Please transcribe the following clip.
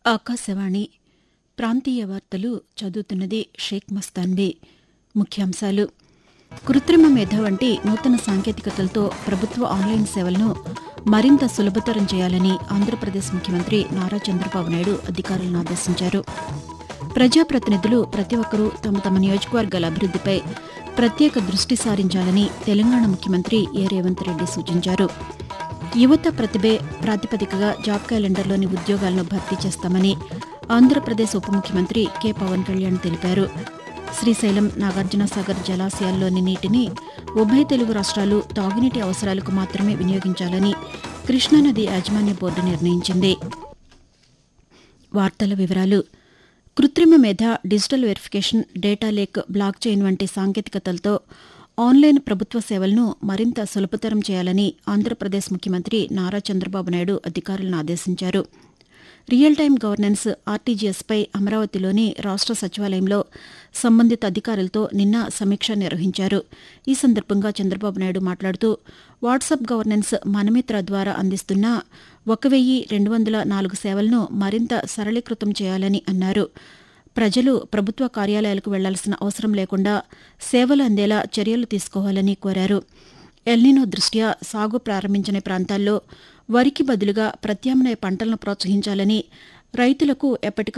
ఆకాశవాణి ప్రాంతీయ వార్తలు చదువుతున్నది షేక్ మస్తాన్బీ ముఖ్యాంశాలు కృత్రిమ మేధ వంటి నూతన సాంకేతికతలతో ప్రభుత్వ ఆన్లైన్ సేవలను మరింత సులభతరం చేయాలని ఆంధ్రప్రదేశ్ ముఖ్యమంత్రి నారా చంద్రబాబు నాయుడు అధికారులను ఆదేశించారు ప్రజాప్రతినిధులు ప్రతి ఒక్కరూ తమ తమ నియోజకవర్గాల అభివృద్దిపై ప్రత్యేక దృష్టి సారించాలని తెలంగాణ ముఖ్యమంత్రి ఏ రేవంత్ రెడ్డి సూచించారు యువత ప్రతిభే ప్రాతిపదికగా జాబ్ క్యాలెండర్లోని ఉద్యోగాలను భర్తీ చేస్తామని ఆంధ్రప్రదేశ్ ఉప ముఖ్యమంత్రి కె పవన్ కళ్యాణ్ తెలిపారు శ్రీశైలం నాగార్జునసాగర్ జలాశయాల్లోని నీటిని ఉభయ తెలుగు రాష్ట్రాలు తాగునీటి అవసరాలకు మాత్రమే వినియోగించాలని కృష్ణానది యాజమాన్య బోర్డు నిర్ణయించింది వార్తల వివరాలు కృత్రిమ మేధ digital verification data lake block chain వంటి సాంకేతికతలతో ఆన్లైన్ ప్రభుత్వ సేవలను మరింత సులభతరం చేయాలని ఆంధ్రప్రదేశ్ ముఖ్యమంత్రి నారా చంద్రబాబు నాయుడు అధికారులను ఆదేశించారు రియల్ టైం గవర్నెన్స్ ఆర్టీజీఎస్పై అమరావతిలోని రాష్ట సచివాలయంలో సంబంధిత అధికారులతో నిన్న సమీక్ష నిర్వహించారు ఈ సందర్భంగా చంద్రబాబు నాయుడు మాట్లాడుతూ వాట్సాప్ గవర్నెన్స్ మనమిత్ర ద్వారా అందిస్తున్న ఒక వెయ్యి రెండు వందల నాలుగు సేవలను మరింత సరళీకృతం చేయాలని అన్నారు ప్రజలు ప్రభుత్వ కార్యాలయాలకు వెళ్లాల్సిన అవసరం లేకుండా సేవలు అందేలా చర్యలు తీసుకోవాలని కోరారు ఎల్నినో దృష్ట్యా సాగు ప్రారంభించిన ప్రాంతాల్లో వరికి బదులుగా ప్రత్యామ్నాయ పంటలను ప్రోత్సహించాలని రైతులకు ఎప్పటికప్పుడు